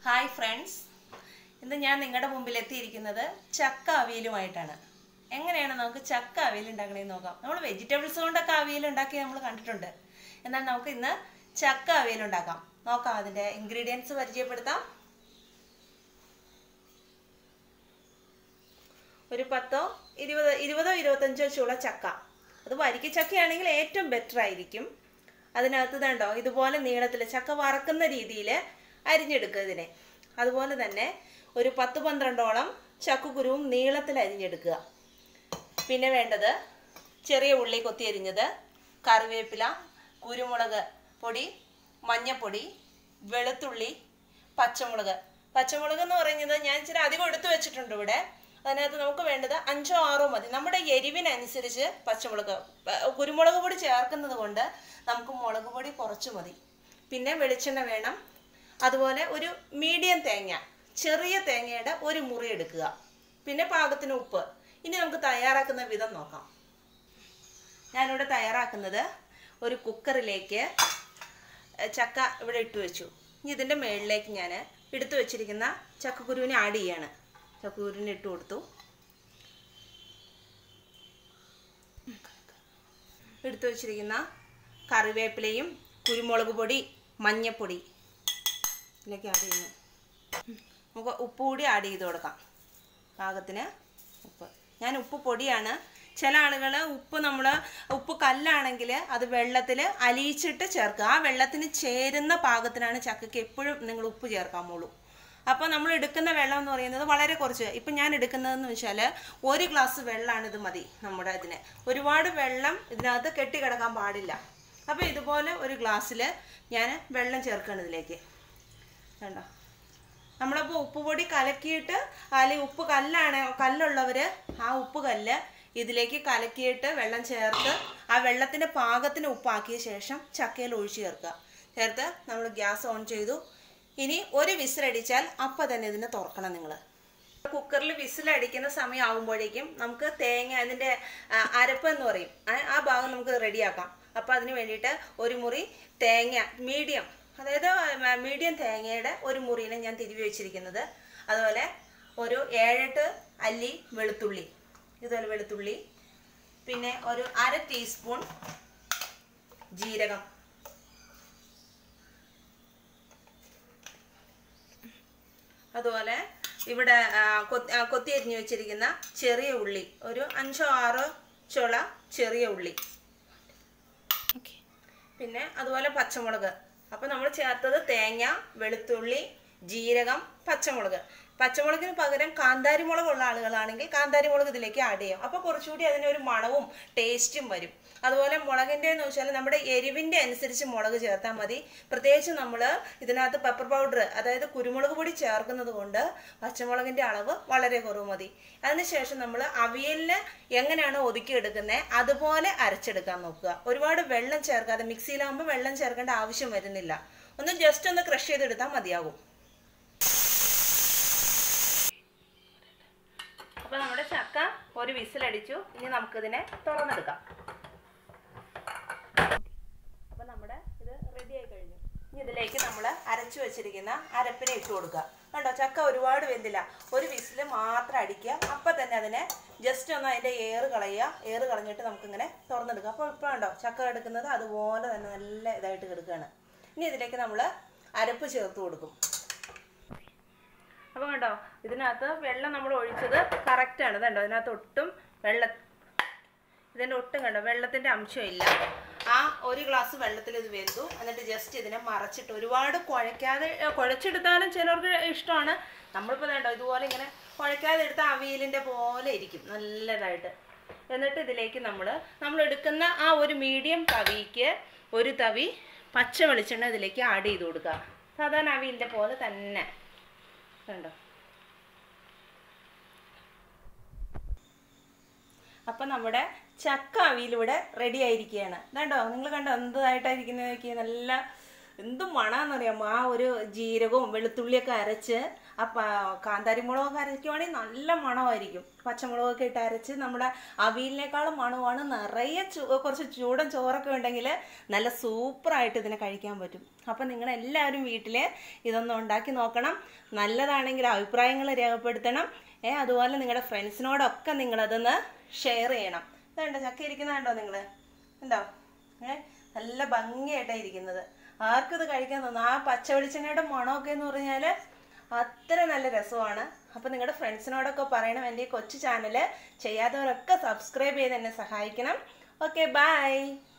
hi friends ഇന്ന് ഞാൻ നിങ്ങളുടെ മുമ്പിൽ എത്തിയിരിക്കുന്നത് ചക്ക അവിയലുമായിട്ടാണ് എങ്ങനെയാണ് നമുക്ക് ചക്ക അവിയൽ ഉണ്ടാക്കണേന്ന് നോക്കാം നമ്മൾ വെജിറ്റബിൾസ് കൊണ്ടൊക്കെ അവിയൽ ഉണ്ടാക്കി നമ്മൾ കണ്ടിട്ടുണ്ട് എന്നാൽ നമുക്ക് ഇന്ന് ചക്ക അവിയൽ ഉണ്ടാക്കാം നോക്കാം അതിൻ്റെ ഇൻഗ്രീഡിയൻസ് പരിചയപ്പെടുത്താം ഒരു പത്തോ ഇരുപത് ഇരുപതോ ഇരുപത്തഞ്ചോ ചുള ചക്ക അത് വരിക്ക ചക്കയാണെങ്കിൽ ഏറ്റവും ബെറ്റർ ആയിരിക്കും അതിനകത്ത് കണ്ടോ ഇതുപോലെ നീളത്തിൽ ചക്ക വറക്കുന്ന രീതിയിൽ അരിഞ്ഞെടുക്കുക ഇതിനെ അതുപോലെ തന്നെ ഒരു പത്ത് പന്ത്രണ്ടോളം ചക്കക്കുരുവും നീളത്തിൽ അരിഞ്ഞെടുക്കുക പിന്നെ വേണ്ടത് ചെറിയ ഉള്ളി കൊത്തി അരിഞ്ഞത് കറിവേപ്പില കുരുമുളക് പൊടി മഞ്ഞപ്പൊടി വെളുത്തുള്ളി പച്ചമുളക് പച്ചമുളക് എന്ന് പറയുന്നത് ഞാൻ ഇച്ചിരി അധികം എടുത്തു വെച്ചിട്ടുണ്ട് ഇവിടെ അതിനകത്ത് നമുക്ക് വേണ്ടത് അഞ്ചോ ആറോ മതി നമ്മുടെ എരിവിനനുസരിച്ച് പച്ചമുളക് പ- കുരുമുളക് പൊടി ചേർക്കുന്നത് കൊണ്ട് നമുക്ക് മുളക് പൊടി കുറച്ച് മതി പിന്നെ വെളിച്ചെണ്ണ വേണം അതുപോലെ ഒരു മീഡിയം തേങ്ങ ചെറിയ തേങ്ങയുടെ ഒരു മുറി എടുക്കുക പിന്നെ പാകത്തിന് ഉപ്പ് ഇനി നമുക്ക് തയ്യാറാക്കുന്ന വിധം നോക്കാം ഞാനിവിടെ തയ്യാറാക്കുന്നത് ഒരു കുക്കറിലേക്ക് ഏ, ചക്ക ഇവിടെ ഇട്ട് വെച്ചു ഇനി ഇതിൻ്റെ മുകളിലേക്ക് ഞാൻ എടുത്തു വെച്ചിരിക്കുന്ന ചക്കക്കുരുവിനെ ആഡ് ചെയ്യാണ് ചക്കക്കുരുവിനെ ഇട്ട് കൊടുത്തു എടുത്തു വെച്ചിരിക്കുന്ന കറിവേപ്പിലയും കുരുമുളക് പൊടി മഞ്ഞപ്പൊടി ഇതിലേക്ക് ആഡ് ചെയ്യുന്നു നമുക്ക് ഉപ്പ് കൂടി ആഡ് ചെയ്ത് കൊടുക്കാം പാകത്തിന് ഉപ്പ് ഞാൻ ഉപ്പ് പൊടിയാണ് ചില ആളുകൾ ഉപ്പ് നമ്മൾ ഉപ്പ് കല്ലാണെങ്കിൽ അത് വെള്ളത്തിൽ അലിയിച്ചിട്ട് ചേർക്കുക ആ വെള്ളത്തിന് ചേരുന്ന പാകത്തിനാണ് ചക്കയ്ക്ക് എപ്പോഴും നിങ്ങൾ ഉപ്പ് ചേർക്കാമുള്ളൂ അപ്പോൾ നമ്മൾ എടുക്കുന്ന വെള്ളം എന്ന് പറയുന്നത് വളരെ കുറച്ച് ഇപ്പം ഞാൻ എടുക്കുന്നതെന്ന് വെച്ചാൽ ഒരു ഗ്ലാസ് വെള്ളമാണ് ഇത് മതി നമ്മുടെ ഇതിന് ഒരുപാട് വെള്ളം ഇതിനകത്ത് കെട്ടിക്കിടക്കാൻ പാടില്ല അപ്പോൾ ഇതുപോലെ ഒരു ഗ്ലാസ്സിൽ ഞാൻ വെള്ളം ചേർക്കണം ഇതിലേക്ക് കണ്ടോ നമ്മളിപ്പോൾ ഉപ്പ് പൊടി കലക്കിയിട്ട് അല്ലെങ്കിൽ ഉപ്പ് കല്ലാണ് കല്ലുള്ളവർ ആ ഉപ്പ് കല്ല് ഇതിലേക്ക് കലക്കിയിട്ട് വെള്ളം ചേർത്ത് ആ വെള്ളത്തിൻ്റെ പാകത്തിന് ഉപ്പാക്കിയ ശേഷം ചക്കയിൽ ഒഴിച്ചു ചേർക്കുക ചേർത്ത് നമ്മൾ ഗ്യാസ് ഓൺ ചെയ്തു ഇനി ഒരു വിസിലടിച്ചാൽ അപ്പം തന്നെ ഇതിനെ തുറക്കണം നിങ്ങൾ കുക്കറിൽ വിസിലടിക്കുന്ന സമയം ആകുമ്പോഴേക്കും നമുക്ക് തേങ്ങ അതിൻ്റെ ആ, അരപ്പ് എന്ന് പറയും ആ ആ ഭാഗം നമുക്ക് റെഡിയാക്കാം അപ്പോൾ അതിന് വേണ്ടിയിട്ട് ഒരു മുറി തേങ്ങ മീഡിയം അതായത് മീഡിയം തേങ്ങയുടെ ഒരു മുറിനെ ഞാൻ തിരുവി വെച്ചിരിക്കുന്നത് അതുപോലെ ഒരു ഏഴെട്ട് അല്ലി വെളുത്തുള്ളി ഇതുപോലെ വെളുത്തുള്ളി പിന്നെ ഒരു അര ടീസ്പൂൺ ജീരകം അതുപോലെ ഇവിടെ ആ, കൊത്തി ആ, കൊത്തി അരിഞ്ഞു വെച്ചിരിക്കുന്ന ചെറിയ ഉള്ളി ഒരു അഞ്ചോ ആറോ ചുള ചെറിയ ഉള്ളി പിന്നെ അതുപോലെ പച്ചമുളക് അപ്പോൾ നമ്മൾ ചേർത്തത് തേങ്ങ വെളുത്തുള്ളി ജീരകം പച്ചമുളക് പച്ചമുളകിന് പകരം കാന്താരി മുളകുള്ള ആളുകളാണെങ്കിൽ കാന്താരി മുളക് ഇതിലേക്ക് ആഡ് ചെയ്യാം അപ്പോൾ കുറച്ചുകൂടി അതിനൊരു മണവും ടേസ്റ്റും വരും അതുപോലെ മുളകിൻ്റെ എന്ന് വെച്ചാൽ നമ്മുടെ എരിവിൻ്റെ അനുസരിച്ച് മുളക് ചേർത്താൽ മതി പ്രത്യേകിച്ച് നമ്മൾ ഇതിനകത്ത് പെപ്പർ പൗഡർ അതായത് കുരുമുളക് പൊടി ചേർക്കുന്നത് കൊണ്ട് പച്ചമുളകിൻ്റെ അളവ് വളരെ കുറവ് മതി അതിനുശേഷം നമ്മൾ അവിയലിന് എങ്ങനെയാണ് ഒതുക്കിയെടുക്കുന്നത് അതുപോലെ അരച്ചെടുക്കാൻ നോക്കുക ഒരുപാട് വെള്ളം ചേർക്കാതെ മിക്സിയിലാകുമ്പോൾ വെള്ളം ചേർക്കേണ്ട ആവശ്യം വരുന്നില്ല ഒന്ന് ജസ്റ്റ് ഒന്ന് ക്രഷ് ചെയ്തെടുത്താൽ മതിയാകും അപ്പോൾ നമ്മുടെ ചക്ക ഒരു വിസിലടിച്ചു ഇനി നമുക്കിതിനെ തുറന്നെടുക്കാം അപ്പോൾ നമ്മുടെ ഇത് റെഡി ആയി കഴിഞ്ഞു ഇനി ഇതിലേക്ക് നമ്മൾ അരച്ചു വെച്ചിരിക്കുന്ന അരപ്പിനെ ഇട്ട് കൊടുക്കുക കണ്ടോ ചക്ക ഒരുപാട് വെന്തില്ല ഒരു വിസിൽ മാത്രം അടിക്കുക അപ്പം തന്നെ അതിനെ ജസ്റ്റ് ഒന്ന് അതിൻ്റെ ഏറ് കളയുക ഏറ് കളഞ്ഞിട്ട് നമുക്കിങ്ങനെ തുറന്നെടുക്കുക അപ്പോൾ ഇപ്പോൾ കണ്ടോ ചക്ക എടുക്കുന്നത് അതുപോലെ തന്നെ നല്ല ഇതായിട്ട് കിടക്കുകയാണ് ഇനി ഇതിലേക്ക് നമ്മൾ അരപ്പ് ചേർത്ത് കൊടുക്കും അപ്പോൾ കണ്ടോ ഇതിനകത്ത് വെള്ളം നമ്മൾ ഒഴിച്ചത് കറക്റ്റാണ് കണ്ടോ ഇതിനകത്ത് ഒട്ടും വെള്ള ഇതിൻ്റെ ഒട്ടും കണ്ടോ വെള്ളത്തിൻ്റെ അംശമില്ല ആ ഒരു ഗ്ലാസ് വെള്ളത്തിൽ ഇത് വെന്തു എന്നിട്ട് ജസ്റ്റ് ഇതിനെ മറച്ചിട്ട് ഒരുപാട് കുഴയ്ക്കാതെ ഏ, കുഴച്ചെടുത്താലും ചിലർക്ക് ഇഷ്ടമാണ് നമ്മളിപ്പോൾ വേണ്ടോ ഇതുപോലെ ഇങ്ങനെ കുഴയ്ക്കാതെ എടുത്ത അവിയലിൻ്റെ പോലെ ഇരിക്കും നല്ലതായിട്ട് എന്നിട്ട് ഇതിലേക്ക് നമ്മൾ നമ്മൾ എടുക്കുന്ന ആ ഒരു മീഡിയം തവിക്ക് ഒരു തവി പച്ച വെളിച്ചെണ്ണ ഇതിലേക്ക് ആഡ് ചെയ്ത് കൊടുക്കുക സാധാരണ അവിയലിൻ്റെ പോലെ തന്നെ കണ്ടോ അപ്പം നമ്മുടെ ചക്ക അവിയലിവിടെ റെഡി ആയിരിക്കുകയാണ് കണ്ടോ നിങ്ങൾ കണ്ടോ എന്തായിട്ടായിരിക്കുന്നത് നോക്കിയാൽ നല്ല എന്ത് മണാന്നറിയാമോ ആ ഒരു ജീരകവും വെളുത്തുള്ളിയൊക്കെ അരച്ച് ആ പ- കാന്താരി മുളകൊക്കെ അരയ്ക്കുവാണെങ്കിൽ നല്ല മണമായിരിക്കും പച്ചമുളകൊക്കെ ഇട്ട് അരച്ച് നമ്മുടെ അവിയലിനേക്കാളും മണമാണ് നിറയെ ചൂ- കുറച്ച് ചൂടൻ ചോറൊക്കെ ഉണ്ടെങ്കിൽ നല്ല സൂപ്പറായിട്ട് ഇതിനെ കഴിക്കാൻ പറ്റും അപ്പം നിങ്ങളെല്ലാവരും വീട്ടിൽ ഇതൊന്ന് ഉണ്ടാക്കി നോക്കണം നല്ലതാണെങ്കിൽ അഭിപ്രായങ്ങൾ രേഖപ്പെടുത്തണം ഏ അതുപോലെ നിങ്ങളുടെ ഫ്രണ്ട്സിനോടൊക്കെ നിങ്ങളതൊന്ന് ഷെയർ ചെയ്യണം ഇതുണ്ടോ ചക്ക ഇരിക്കുന്നതുണ്ടോ നിങ്ങൾ ഉണ്ടോ ഏ നല്ല ഭംഗിയായിട്ടാണ് ഇരിക്കുന്നത് ആർക്കും ഇത് കഴിക്കാൻ തോന്നും ആ പച്ച വെളിച്ചെണ്ണയുടെ മണമൊക്കെ എന്ന് പറഞ്ഞാൽ അത്ര നല്ല രസമാണ് അപ്പം നിങ്ങളുടെ ഫ്രണ്ട്സിനോടൊക്കെ പറയണം എൻ്റെ ഈ കൊച്ചു ചാനൽ ചെയ്യാത്തവരൊക്കെ സബ്സ്ക്രൈബ് ചെയ്ത് എന്നെ സഹായിക്കണം ഓക്കെ ബൈ